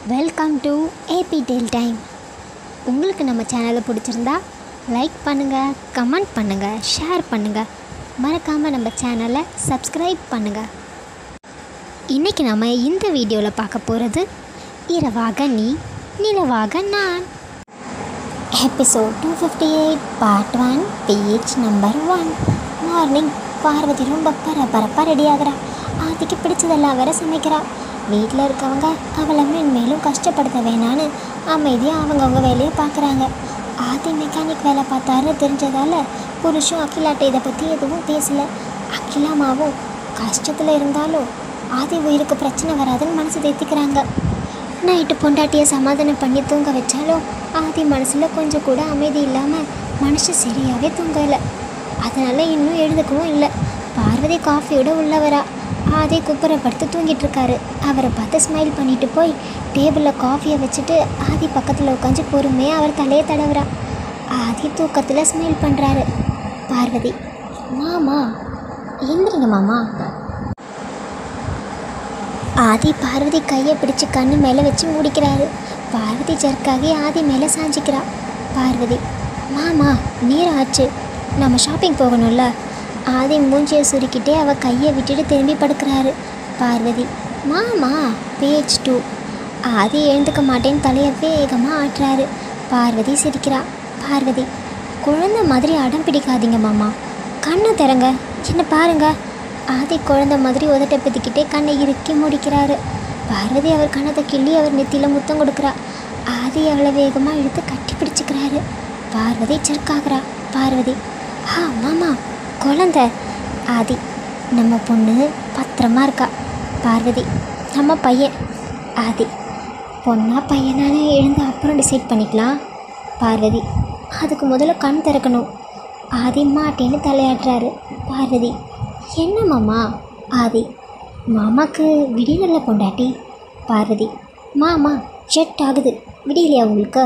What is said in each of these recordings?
welcome to AP tell time உங்களுக்கு நம்ம சேனலை பிடிச்சிருந்தா லைக் பண்ணுங்கள் கமெண்ட் பண்ணுங்கள் ஷேர் பண்ணுங்கள் மறக்காமல் நம்ம சேனலை சப்ஸ்கிரைப் பண்ணுங்கள் இன்றைக்கி நம்ம இந்த வீடியோவில் பார்க்க போகிறது இரவாக நீ நிலவாக நான் episode two fifty eight part one page number one morning Parvathi ரொம்ப பரபரப்பாக ரெடி ஆகிறா ஆதிக்கு பிடிச்சதெல்லாம் வேற சமைக்கிறா வீட்டில் இருக்கவங்க அவளை மென்மேலும் கஷ்டப்படுத்த வேணான்னு அமைதியாக அவங்கவுங்க வேலையை பார்க்குறாங்க ஆதி மெக்கானிக் வேலை பார்த்தாருன்னு தெரிஞ்சதால புருஷும் அகிலாட்ட இதை பற்றி எதுவும் பேசலை அகிலாமாவும் கஷ்டத்தில் இருந்தாலும் ஆதி உயிருக்கு பிரச்சனை வராதுன்னு மனசு தேத்திக்கிறாங்க நைட்டு பொண்டாட்டியை சமாதானம் பண்ணி தூங்க வச்சாலும் ஆதி மனசில் கொஞ்சம் கூட அமைதி இல்லாமல் மனுஷன் சரியாகவே தூங்கலை அதனால் இன்னும் எழுதுக்கவும் இல்லை பார்வதி காஃபியோட உள்ளவரா ஆதி குப்புரை படுத்து தூங்கிட்டு இருக்காரு அவரை பார்த்து ஸ்மைல் பண்ணிட்டு போய் டேபிளில் காஃபியை வச்சுட்டு ஆதி பக்கத்தில் உட்காந்து பொறுமையாக அவர் தலையை தடவுறா ஆதி தூக்கத்தில் ஸ்மைல் பண்ணுறாரு பார்வதி மாமா எந்திரிங்க மாமா ஆதி பார்வதி கையை பிடிச்சு கண்ணு மேலே வச்சு முடிக்கிறாரு பார்வதி ஜர்க்காகி ஆதி மேலே சாஞ்சிக்கிறா பார்வதி மாமா நேரம் ஆச்சு நம்ம ஷாப்பிங் போகணும்ல ஆதி மூஞ்சியை சுருக்கிட்டே அவ கையை விட்டுட்டு திரும்பி படுக்கிறாரு பார்வதி மாமா பேஜ் டூ ஆதி எழுந்துக்க மாட்டேன்னு தலையை வேகமாக ஆட்டுறாரு பார்வதி சிரிக்கிறா பார்வதி குழந்தை மாதிரி அடம் பிடிக்காதீங்க மாமா கண்ணை திறங்க என்ன பாருங்க ஆதி குழந்தை மாதிரி உதட்ட பிதிக்கிட்டே கண்ணை இறுக்கி முடிக்கிறாரு பார்வதி அவர் கண்ணத்தை கிள்ளி அவர் நெத்தியில் முத்தம் கொடுக்குறா ஆதி அவளை வேகமாக இழுத்து கட்டி பிடிச்சிக்கிறாரு பார்வதி செருக்காகிறா பார்வதி ஆ மாமா குழந்தை ஆதி நம்ம பொண்ணு பத்திரமா இருக்கா பார்வதி நம்ம பையன் ஆதி பொண்ணா பையனானு எழுந்து அப்புறம் டிசைட் பண்ணிக்கலாம் பார்வதி அதுக்கு முதல்ல கண் திறக்கணும் ஆதி மாட்டேன்னு தலையாட்டுறாரு பார்வதி என்ன மாமா ஆதி மாமாக்கு விடியல பொண்டாட்டி பார்வதி மாமா ஜெட் ஆகுது விடியலையா உங்களுக்கு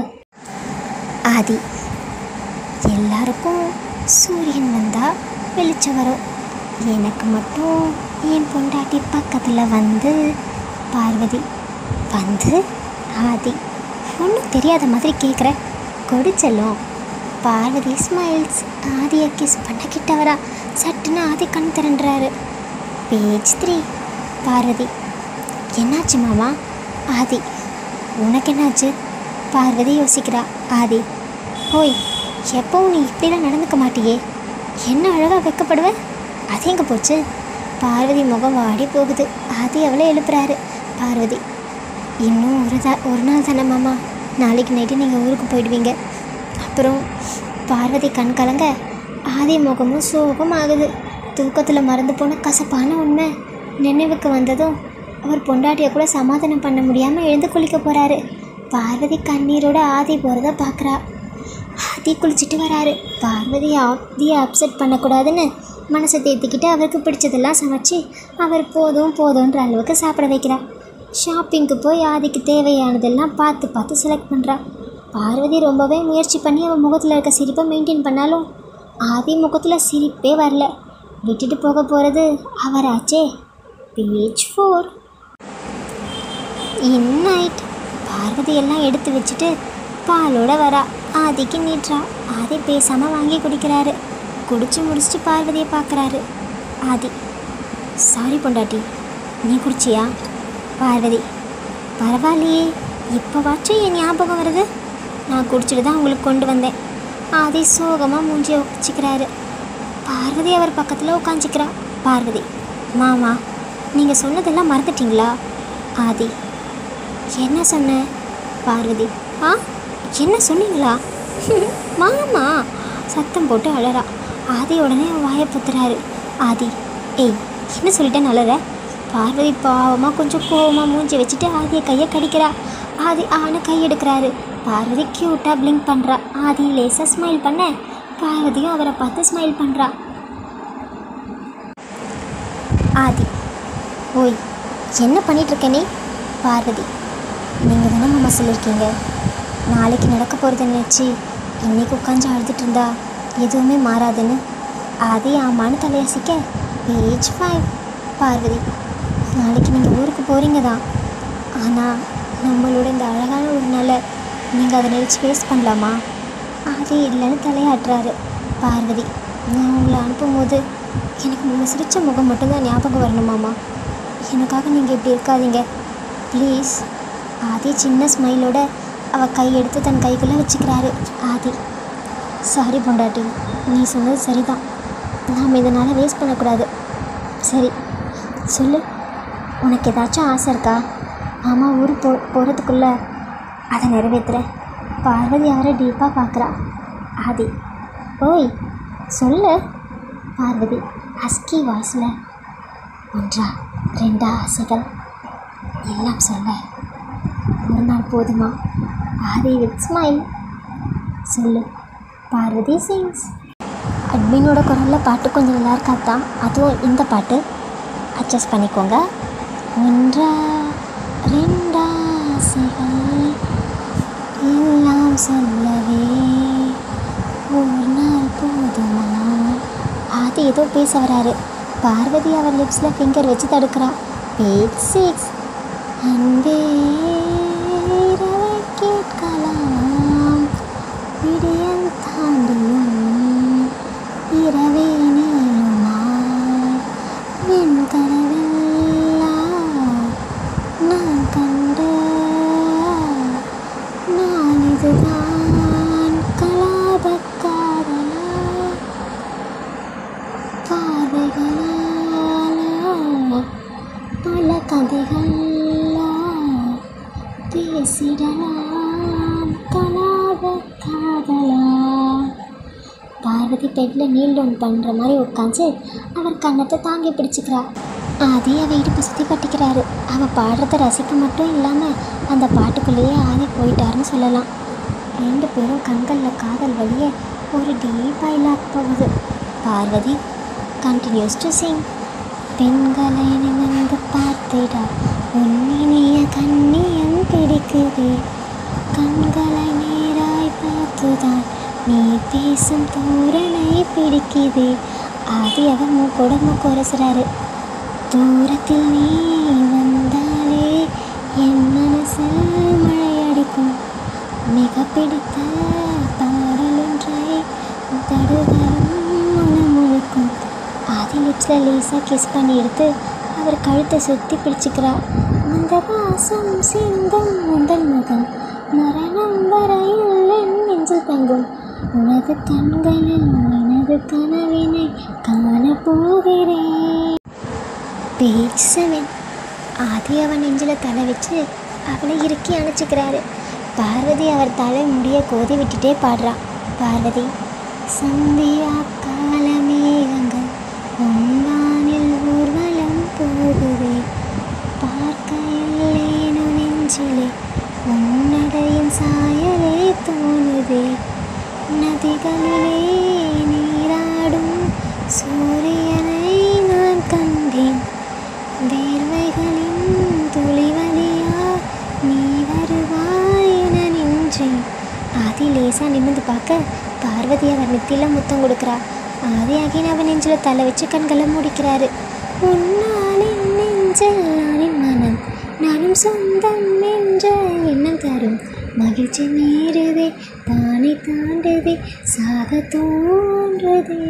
ஆதி எல்லாருக்கும் சூரியன் வந்தால் வெளிச்சம் வரும் எனக்கு மட்டும் என் பொண்டாட்டி பக்கத்தில் வந்து பார்வதி வந்து ஆதி ஒன்றும் தெரியாத மாதிரி கேட்குற கொடிச்செல்லும் பார்வதி ஸ்மைல்ஸ் ஆதியை கிஸ் பண்ண கிட்ட வரா சட்டுன்னு ஆதி கண் திரண்டுறாரு பேஜ் த்ரீ பார்வதி என்னாச்சு மாமா ஆதி உனக்கு என்னாச்சு பார்வதி யோசிக்கிறா ஆதி ஓய் எப்பவும் நீ இப்படிலாம் நடந்துக்க மாட்டியே என்ன அழகாக வைக்கப்படுவ அது எங்கே போச்சு பார்வதி முகம் வாடி போகுது ஆதி அவளை எழுப்புறாரு பார்வதி இன்னும் ஒரு தா ஒரு நாள் தானே மாமா நாளைக்கு நைட்டு நீங்கள் ஊருக்கு போயிடுவீங்க அப்புறம் பார்வதி கண் கலங்க ஆதி முகமும் சோகம் ஆகுது தூக்கத்தில் மறந்து போன கசப்பான உண்மை நினைவுக்கு வந்ததும் அவர் பொண்டாட்டியை கூட சமாதானம் பண்ண முடியாமல் எழுந்து குளிக்க போகிறாரு பார்வதி கண்ணீரோட ஆதி போகிறத பார்க்குறா ஆதி குளிச்சுட்டு வராரு பார்வதி ஆதியை அப்செட் பண்ணக்கூடாதுன்னு மனசை தேத்திக்கிட்டு அவருக்கு பிடிச்சதெல்லாம் சமைச்சு அவர் போதும் போதுன்ற அளவுக்கு சாப்பிட வைக்கிறா ஷாப்பிங்க்கு போய் ஆதிக்கு தேவையானதெல்லாம் பார்த்து பார்த்து செலக்ட் பண்ணுறா பார்வதி ரொம்பவே முயற்சி பண்ணி அவன் முகத்தில் இருக்க சிரிப்பை மெயின்டைன் பண்ணாலும் ஆதி முகத்தில் சிரிப்பே வரல விட்டுட்டு போக போகிறது அவராச்சே page four in night Parvathi எல்லாம் எடுத்து வச்சுட்டு பாலோட வரா ஆதிக்கு நீட்டுறா ஆதி பேசாமல் வாங்கி குடிக்கிறாரு குடிச்சு முடிச்சுட்டு பார்வதியை பார்க்குறாரு ஆதி சாரி பொண்டாட்டி நீ குடிச்சியா பார்வதி பரவாயில்லையே இப்போவாச்சும் என் ஞாபகம் வருது நான் குடிச்சிட்டு தான் உங்களுக்கு கொண்டு வந்தேன் ஆதி சோகமாக மூஞ்சியை வச்சுக்கிறாரு பார்வதி அவர் பக்கத்தில் உட்காந்துக்கிறா பார்வதி மாமா நீங்கள் சொன்னதெல்லாம் மறந்துட்டீங்களா ஆதி என்ன சொன்ன பார்வதி ஆ என்ன சொன்னீங்களா மாமா சத்தம் போட்டு அழறா ஆதி உடனே அவன் வாயை புத்துறாரு ஆதி ஏய் என்ன சொல்லிட்டேன் அழற பார்வதி பாவமாக கொஞ்சம் கோவமாக மூஞ்சி வச்சுட்டு ஆதியை கையை கடிக்கிறா ஆதி ஆன கை எடுக்கிறாரு பார்வதி க்யூட்டாக பிளிங்க் பண்ணுறா ஆதி லேசாக ஸ்மைல் பண்ண பார்வதியும் அவரை பார்த்து ஸ்மைல் பண்ணுறா ஆதி ஓய் என்ன பண்ணிகிட்ருக்க நீ பார்வதி நீங்கள் தானே மாமா சொல்லியிருக்கீங்க நாளைக்கு நடக்க போகிறத நினச்சி இன்னைக்கு உட்காந்து அழுதுட்டு இருந்தா எதுவுமே மாறாதுன்னு ஆதி ஆமான்னு தலையசிக்க பேஜ் ஃபைவ் பார்வதி நாளைக்கு நீங்கள் ஊருக்கு போகிறீங்க தான் ஆனால் நம்மளோட இந்த அழகான ஒரு நாளை நீங்கள் அதை நினச்சி வேஸ்ட் பண்ணலாமா அது இல்லைன்னு தலையாட்டுறாரு பார்வதி நான் உங்களை அனுப்பும்போது எனக்கு நீங்கள் சிரித்த முகம் மட்டும்தான் ஞாபகம் வரணுமாம்மா எனக்காக நீங்கள் இப்படி இருக்காதீங்க ப்ளீஸ் ஆதி சின்ன ஸ்மைலோட அவள் கை எடுத்து தன் கைக்குள்ளே வச்சுக்கிறாரு ஆதி சாரி பொண்டாட்டி நீ சொன்னது சரிதான் நாம் இதனால் வேஸ்ட் பண்ணக்கூடாது சரி சொல்லு உனக்கு ஏதாச்சும் ஆசை இருக்கா ஆமாம் ஊர் போ போகிறதுக்குள்ளே அதை நிறைவேற்றுறேன் பார்வதி அவரை டீப்பாக பார்க்குறா ஆதி ஓய் சொல்லு பார்வதி ஹஸ்கி வாய்ஸில் ஒன்றா ரெண்டா ஆசைகள் எல்லாம் சொல்ல ஒரு நாள் போதுமா ஆதி வித் ஸ்மைல் சொல்லு பார்வதி சிங்ஸ் அட்மினோட குரலில் பாட்டு கொஞ்சம் நல்லா இருக்காதான் அதுவும் இந்த பாட்டு அட்ஜஸ்ட் பண்ணிக்கோங்க ஒன்றா ரெண்டா ஆசைகள் எல்லாம் சொல்லவே ஒரு நாள் போதுமா அது ஏதோ பேச வராரு பார்வதி அவர் லிப்ஸில் ஃபிங்கர் வச்சு தடுக்கிறா பேஜ் சிக்ஸ் அன்பே இரவை கேட்கலாம் விடியல் தாண்டியும் இரவே நீளுமா என் கனவெல்லாம் நான் கண்ட நான் இதுதான் கலாப காதலா பார்வைகளாலா பல கதைகளா பேசிடலாம் கலாப காதலா பார்வதி பெட்டில் நீல் டவுன் பண்ணுற மாதிரி உட்காந்து அவர் கன்னத்தை தாங்கி பிடிச்சிக்கிறா ஆதி அவ இடுப்பு சுற்றி கட்டிக்கிறாரு அவள் பாடுறத ரசிக்க மட்டும் இல்லாமல் அந்த பாட்டுக்குள்ளேயே ஆதி போயிட்டாருன்னு சொல்லலாம் ரெண்டு பேரும் கண்களில் காதல் வழிய ஒரு டீப் ஐலாக் போகுது பார்வதி கண்டினியூஸ் டு சிங் பெண்களை நிமிர்ந்து பார்த்திட உன்னினிய கண்ணியம் பிடிக்குது கண்களை நேராய் பார்த்துதான் நீ பேசும் தோரணை பிடிக்குது ஆதி அவர் மூக்கோட மூக்கு உரசுறாரு தூரத்தில் நீ வந்தாலே என் மனசில் மழை அடிக்கும் மிக பிடித்த பாடல் ஒன்றை தடுவரும் முழுக்கும் ஆதி லிப்ஸில் லேசாக கிஸ் பண்ணி எடுத்து அவர் கழுத்தை சுற்றி பிடிச்சிக்கிறா அந்த வாசம் சிந்தும் உந்தன் முகம் மரணம் வரையில் என் நெஞ்சில் தங்கும் உனது கண்களில் எனது கனவினை காணப் போகிறேன் பேஜ் செவன் ஆதி அவன் நெஞ்சில் தலை வச்சு அவளை இறுக்கி அணைச்சிக்கிறாரு பார்வதி அவர் தலை முடிய கோதி விட்டுட்டே பாடுறா பார்வதி சந்தியா கால மேகங்கள் உன்வானில் ஊர்வலம் போகுதே பார்க்கையில் ஏனோ நெஞ்சிலே உன்னடையின் சாயலே தோணுதே நதிகளிலே நீராடும் சூரியனை நான் கண்டேன் வேர்வைகளின் துளி வழியா நீ வருவாய் என நின்றேன் ஆதி லேசாக நிமிர்ந்து பார்க்க பார்வதி அவர் நெத்தியில் முத்தம் கொடுக்குறா ஆதி அகின் அவன் நெஞ்சில் தலை வச்சு கண்களை முடிக்கிறாரு உன்னாலின் நெஞ்சில் நானின் மனம் நானும் சொந்தம் என்ற எண்ணம் தரும் மகிழ்ச்சி நேருதே தானே தாண்டுதே சாக தோன்றுதே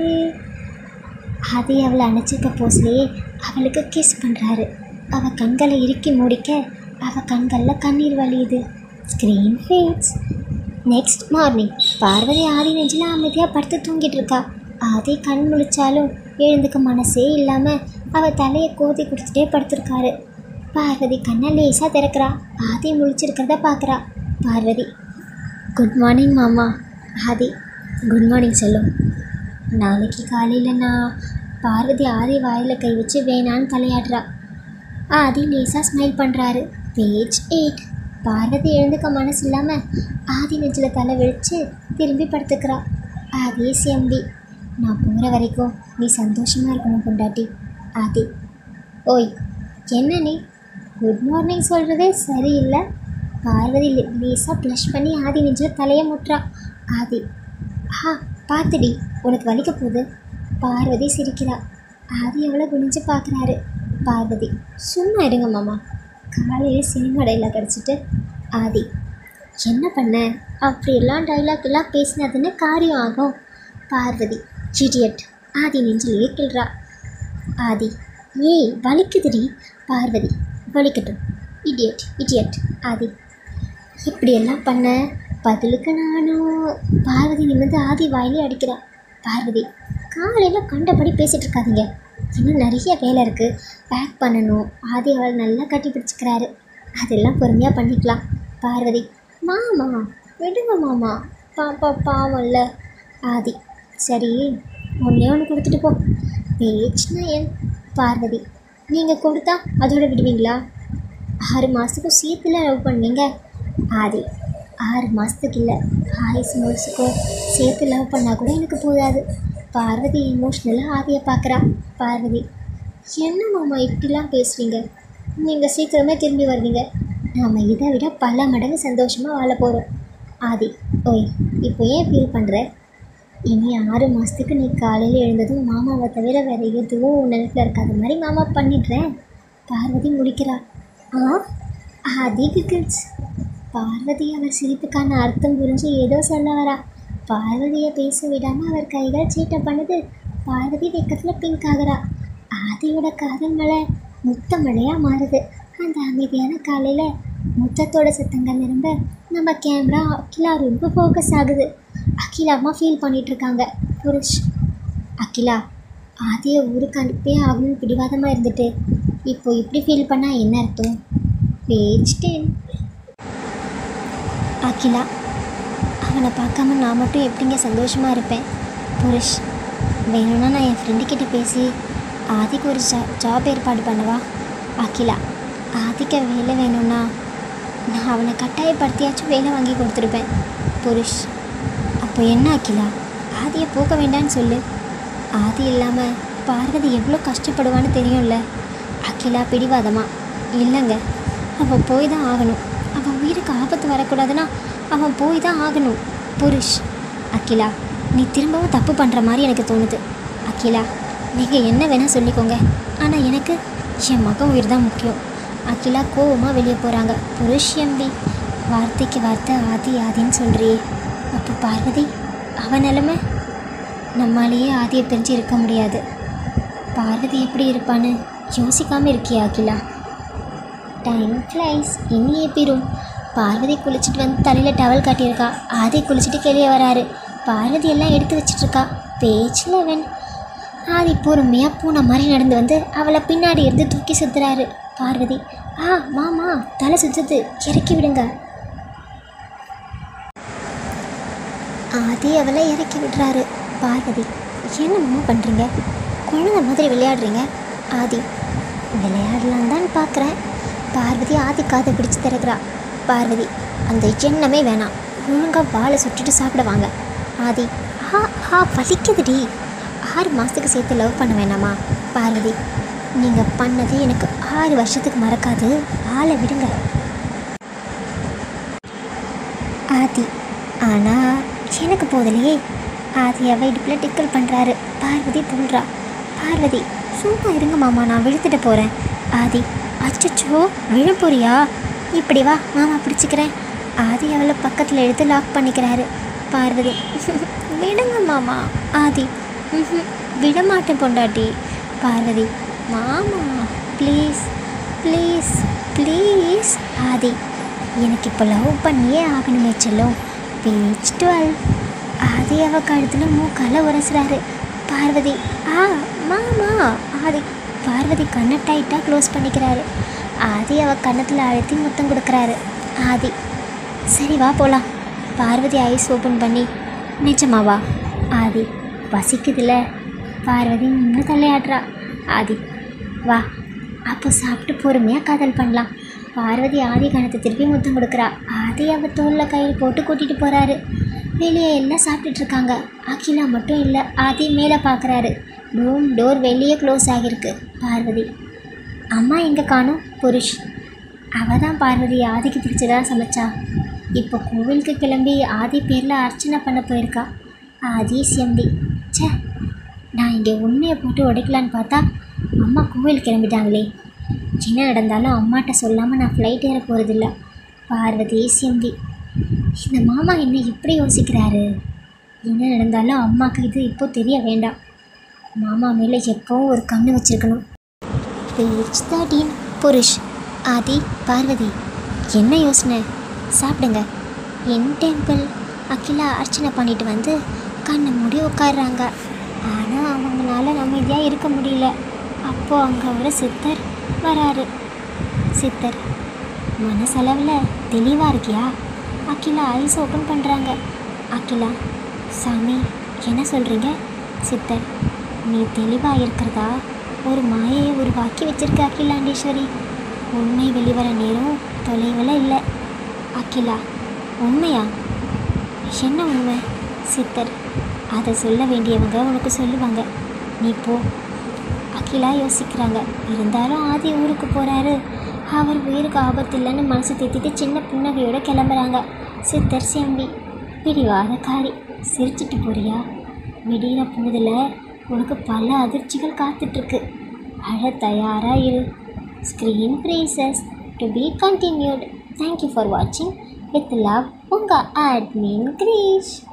ஆதி அவளை அணைச்சிருக்க போஸ்லேயே அவளுக்கு கிஸ் பண்ணுறாரு அவள் கண்களை இறுக்கி முடிக்க அவள் கண்களில் கண்ணீர் வழியுது screen fades next morning Parvathi Aadhi நெஞ்சில் அமைதியாக படுத்து தூங்கிட்டு இருக்கா ஆதி கண் முழிச்சாலும் எழுந்துக்க மனசே இல்லாமல் அவள் தலையை கோதி கொடுத்துட்டே படுத்திருக்காரு பார்வதி கண்ணை லேசாக திறக்கிறா ஆதி முழிச்சிருக்கிறத பார்க்குறா பார்வதி குட் மார்னிங் மாமா ஆதி குட் மார்னிங் செல்லும் நாளைக்கு காலையில் நான் பார்வதி ஆதி வாயில் கை வச்சு வேணான்னு தலையாடுறா ஆதி லேசாக ஸ்மைல் பண்ணுறாரு பேஜ் எயிட் பார்வதி எழுந்துக்க மனசு இல்லாமல் ஆதி நெஞ்சில் தலை விழிச்சு திரும்பி படுத்துக்கிறா ஆதி சிஎம்டி நான் போகிற வரைக்கும் நீ சந்தோஷமாக இருக்கணும் பொண்டாட்டி ஆதி ஓய் என்ன நீ குட் மார்னிங் சொல்கிறதே சரியில்லை பார்வதி லே- லேசாக ப்ளஷ் பண்ணி ஆதி நெஞ்சில் தலையை முட்டுறா ஆதி ஆ பார்த்துடி உனக்கு வலிக்க போகுது பார்வதி சிரிக்கிறா ஆதி எவ்வளோ குனிஞ்சு பார்க்குறாரு பார்வதி சும்மா எடுங்க மாமா காலையில் சினிமா டைலாக் அடிச்சிட்டு ஆதி என்ன பண்ண அப்படியெல்லாம் டைலாக் எல்லாம் பேசினதுன்னு காரியம் ஆகும் பார்வதி இடியட் ஆதி நெஞ்சிலேயே கிள்றா ஆதி ஏய் வலிக்குதுடி பார்வதி வலிக்கட்டும் இடியட் இடியட் ஆதி இப்படியெல்லாம் பண்ண பதிலுக்கு நானும் பார்வதி நிமிர்ந்து ஆதி வாயிலே அடிக்கிறா பார்வதி காலையில் கண்டபடி பேசிகிட்டு இருக்காதீங்க இன்னும் நிறைய வேலை இருக்குது பேக் பண்ணணும் ஆதி அவள் நல்லா கட்டி பிடிச்சிக்கிறாரு அதெல்லாம் பொறுமையாக பண்ணிக்கலாம் பார்வதி மாமா விடுங்க மாமா பாப்பா பாவம்ல ஆதி சரி ஒன்றே ஒன்று கொடுத்துட்டு போ பேச்சுனா என் பார்வதி நீங்கள் கொடுத்தா அதோட விடுவீங்களா ஆறு மாதத்துக்கும் சேர்த்துல லவ் பண்ணீங்க ஆதி ஆறு மாதத்துக்கு இல்லை ஆயுசு முழுசுக்கும் சேர்த்து லவ் பண்ணால் கூட எனக்கு போதாது பார்வதி இமோஷ்னலாக ஆதியை பார்க்குறா பார்வதி என்ன மாமா இப்படிலாம் பேசுகிறீங்க நீங்கள் சீக்கிரமே திரும்பி வருவீங்க நாம் இதை விட பல மடங்கு சந்தோஷமாக வாழ போகிறோம் ஆதி ஓய் இப்போ ஏன் ஃபீல் பண்ணுற இனி ஆறு மாதத்துக்கு நீ காலையில் எழுந்ததும் மாமாவை தவிர வேறு எதுவும் உன் நினைப்பில் இருக்காத மாதிரி மாமா பண்ணிடுறேன் பார்வதி முடிக்கிறா ஆ ஆதி கிக்கிள்ஸ் பார்வதி அவர் சிரிப்புக்கான அர்த்தம் புரிஞ்சு ஏதோ சொல்ல வரா பார்வதியை பேச விடாமல் அவர் கைகள் சீட்டை பண்ணுது பார்வதி வெக்கத்தில் பிங்க் ஆகுறா ஆதியோட காதல் மலை முத்த மழையாக மாறுது அந்த அமைதியான காலையில் முத்தத்தோட சத்தங்கள் நிரம்ப நம்ம கேமரா அகிலா ரொம்ப ஃபோக்கஸ் ஆகுது அகிலா அம்மா ஃபீல் பண்ணிட்டு இருக்காங்க புருஷ் அகிலா ஆதியை ஊருக்கு அனுப்பே ஆகணும்னு பிடிவாதமாக இருந்துட்டு இப்போ இப்படி ஃபீல் பண்ணால் என்ன அர்த்தம் பேஜ் டென் அகிலா அவனை பார்க்காம நான் மட்டும் எப்படிங்க சந்தோஷமாக இருப்பேன் புருஷ் வேணும்னா நான் என் ஃப்ரெண்டுக்கிட்ட பேசி ஆதிக்கு ஒரு ஜா ஜாப் ஏற்பாடு பண்ணவா அகிலா ஆதிக்க வேலை வேணும்னா நான் அவனை கட்டாயப்படுத்தியாச்சும் வேலை வாங்கி கொடுத்துருப்பேன் புருஷ் அப்போ என்ன அகிலா ஆதியை போக வேண்டான்னு சொல்லு ஆதி இல்லாமல் பார்வதி எவ்வளோ கஷ்டப்படுவான்னு தெரியும்ல அகிலா பிடிவாதமா இல்லைங்க அவன் போய் தான் ஆகணும் அவன் உயிருக்கு ஆபத்து வரக்கூடாதுன்னா அவன் போய் தான் ஆகணும் புருஷ் அகிலா நீ திரும்பவும் தப்பு பண்ணுற மாதிரி எனக்கு தோணுது அகிலா நீங்கள் என்ன வேணால் சொல்லிக்கோங்க ஆனால் எனக்கு என் மகன் உயிர் தான் முக்கியம் அகிலா கோவமாக வெளியே போகிறாங்க புருஷ் எம்பி வார்த்தைக்கு வார்த்தை ஆதி ஆதின்னு சொல்கிறியே அப்போ பார்வதி அவன் நிலமை நம்மாலேயே ஆதியை பிரிஞ்சு இருக்க முடியாது பார்வதி எப்படி இருப்பான்னு யோசிக்காமல் இருக்கியா அகிலா டைம் ஃப்ளைஸ் இனி ஏப்பிரும் பார்வதி குளிச்சுட்டு வந்து தலையில் டவல் காட்டியிருக்கா ஆதி குளிச்சுட்டு வெளியே வராரு பார்வதி எல்லாம் எடுத்து வச்சிட்ருக்கா பேஜ் லெவன் ஆதி பொறுமையாக பூனை மாதிரி நடந்து வந்து அவளை பின்னாடி இருந்து தூக்கி சுற்றுறாரு பார்வதி ஆ மாமா தலை சுற்றுது இறக்கி விடுங்க ஆதி அவளை இறக்கி விடுறாரு பார்வதி என்ன மாமா பண்ணுறீங்க குழந்தை மாதிரி விளையாடுறீங்க ஆதி விளையாடலாம் தான் பார்க்குறேன் பார்வதி ஆதி காதை பிடிச்சு திறக்கிறா பார்வதி அந்த எண்ணமே வேணாம் ஒழுங்காக வாழை சுட்டுட்டு சாப்பிட வாங்க ஆதி ஆ ஆ வலிக்குதுடி ஆறு மாதத்துக்கு சேர்த்து லவ் பண்ண வேணாமா பார்வதி நீங்கள் பண்ணது எனக்கு ஆறு வருஷத்துக்கு மறக்காது ஆளை விடுங்க ஆதி ஆனால் எனக்கு போதலையே ஆதி அவ இடுப்பில் டிக்கல் பண்ணுறாரு பார்வதி புல்றா பார்வதி சும்மா இருங்க மாமா நான் விழுத்துட்டு போகிறேன் ஆதி அச்சச்சோ விழ போறியா இப்படி வா மாமா பிடிச்சிக்கிறேன் ஆதி அவளை பக்கத்தில் எடுத்து லாக் பண்ணிக்கிறாரு பார்வதி விடுங்க மாமா ஆதி ம்ஹும், விடமாட்டேன் பொண்டாட்டி பார்வதி மாமா ப்ளீஸ் ப்ளீஸ் ப்ளீஸ் ஆதி எனக்கு இப்போ லவ் பண்ணியே ஆகணுமே செல்லும் பேஜ் டுவெல் ஆதி அவ கழுத்தில் மூக்கால உரசுறாரு பார்வதி ஆ மாமா ஆதி பார்வதி கண்ணை டைட்டாக க்ளோஸ் பண்ணிக்கிறாரு ஆதி அவ கன்னத்தில் அழுத்தி முத்தம் கொடுக்குறாரு ஆதி சரி வா போகலாம் பார்வதி ஐஸ் ஓப்பன் பண்ணி நிஜமாவா ஆதி பசிக்குதுல பார்வதி நின்று தலையாடுறா ஆதி வா அப்போ சாப்பிட்டு பொறுமையாக காதல் பண்ணலாம் பார்வதி ஆதி கணத்தை திருப்பி முத்தம் கொடுக்குறா ஆதி அவ தோளில் கையில் போட்டு கூட்டிகிட்டு போகிறாரு வெளியே எல்லாம் சாப்பிட்டுட்டு இருக்காங்க அகிலா மட்டும் இல்லை ஆதி மேலே பார்க்குறாரு ரூம் டோர் வெளியே க்ளோஸ் ஆகியிருக்கு பார்வதி அம்மா எங்கே காணும் புருஷ் அவ தான் பார்வதி ஆதிக்கு பிடிச்சதா சமைச்சா இப்போ கோவிலுக்கு கிளம்பி ஆதி பேரில் அர்ச்சனை பண்ண போயிருக்கா ஆதி செம்பி ச்சே நான் இங்கே உண்மையை போட்டு உடைக்கலான்னு பார்த்தா அம்மா கோவில் கிளம்பிட்டாங்களே என்ன நடந்தாலும் அம்மாட்ட சொல்லாமல் நான் ஃப்ளைட் ஏற போகிறதில்ல பார்வதி சிம்பி இந்த மாமா என்ன இப்படி யோசிக்கிறாரு என்ன நடந்தாலும் அம்மாவுக்கு இது இப்போ தெரிய வேண்டாம் மாமா மேலே எப்பவும் ஒரு கண்ணு வச்சிருக்கணும் page thirteen brush Aadhi Parvathi என்ன யோசனை சாப்பிடுங்க என் டெம்பிள் அகிலா அர்ச்சனை பண்ணிட்டு வந்து கண்ணை மூடி உட்காடுறாங்க ஆனால் அவங்களால அமைதியாக இருக்க முடியல அப்போது அங்கே ஒரு சித்தர் வராரு சித்தர் மனசளவில் தெளிவாக இருக்கியா அகிலா ஐஸ் ஓப்பன் பண்ணுறாங்க அகிலா சாமி என்ன சொல்கிறீங்க சித்தர் நீ தெளிவாக இருக்கிறதா ஒரு மாயையை உருவாக்கி வச்சிருக்க அகிலாண்டேஸ்வரி உண்மை வெளிவர நேரம் தொலைவில் இல்லை அகிலா உண்மையா என்ன உண்மை சித்தர் அதை சொல்ல வேண்டியவங்க உனக்கு சொல்லுவாங்க நீ போ அகிலா யோசிக்கிறாங்க இருந்தாலும் ஆதி ஊருக்கு போகிறாரு அவர் உயிருக்கு ஆபத்து இல்லைன்னு மனசு தேத்திட்டு சின்ன புன்னகையோட கிளம்புறாங்க சித்தர் சேம்பி பிடிவாத காரி சிரிச்சிட்டு போறியா விடிகிற பொழுதுல உனக்கு பல அதிர்ச்சிகள் காத்துட்ருக்கு அழ தயாரா இரு screen freezes to be continued thank you for வாட்சிங் வித் லவ் உங்கள் அட்மின் கிரீஷ்